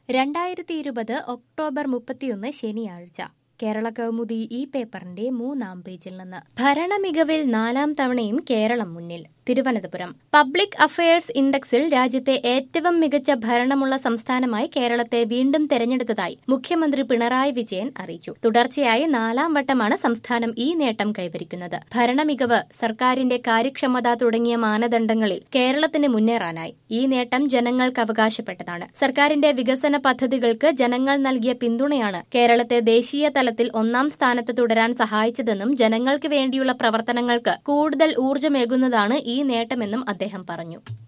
രണ്ടായിരത്തി ഇരുപത് ഒക്ടോബർ മുപ്പത്തിയൊന്ന് ശനിയാഴ്ച കേരള കൗമുദി ഈ പേപ്പറിന്റെ മൂന്നാം പേജിൽ നിന്ന് ഭരണമികവിൽ നാലാം തവണയും കേരളം മുന്നിൽ തിരുവനന്തപുരം പബ്ലിക് അഫയേഴ്സ് ഇൻഡെക്സിൽ രാജ്യത്തെ ഏറ്റവും മികച്ച ഭരണമുള്ള സംസ്ഥാനമായി കേരളത്തെ വീണ്ടും തെരഞ്ഞെടുത്തതായി മുഖ്യമന്ത്രി പിണറായി വിജയൻ അറിയിച്ചു തുടർച്ചയായി നാലാം വട്ടമാണ് സംസ്ഥാനം ഈ നേട്ടം കൈവരിക്കുന്നത് ഭരണമികവ് സർക്കാരിന്റെ കാര്യക്ഷമത തുടങ്ങിയ മാനദണ്ഡങ്ങളിൽ കേരളത്തിന് മുന്നേറാനായി ഈ നേട്ടം ജനങ്ങൾക്ക് അവകാശപ്പെട്ടതാണ് സർക്കാരിന്റെ വികസന പദ്ധതികൾക്ക് ജനങ്ങൾ നൽകിയ പിന്തുണയാണ് കേരളത്തെ ദേശീയ തലത്തിൽ ഒന്നാം സ്ഥാനത്ത് തുടരാൻ സഹായിച്ചതെന്നും ജനങ്ങൾക്ക് വേണ്ടിയുള്ള പ്രവർത്തനങ്ങൾക്ക് കൂടുതൽ ഊർജ്ജമേകുന്നതാണ് ഈ നേട്ടമെന്നും അദ്ദേഹം പറഞ്ഞു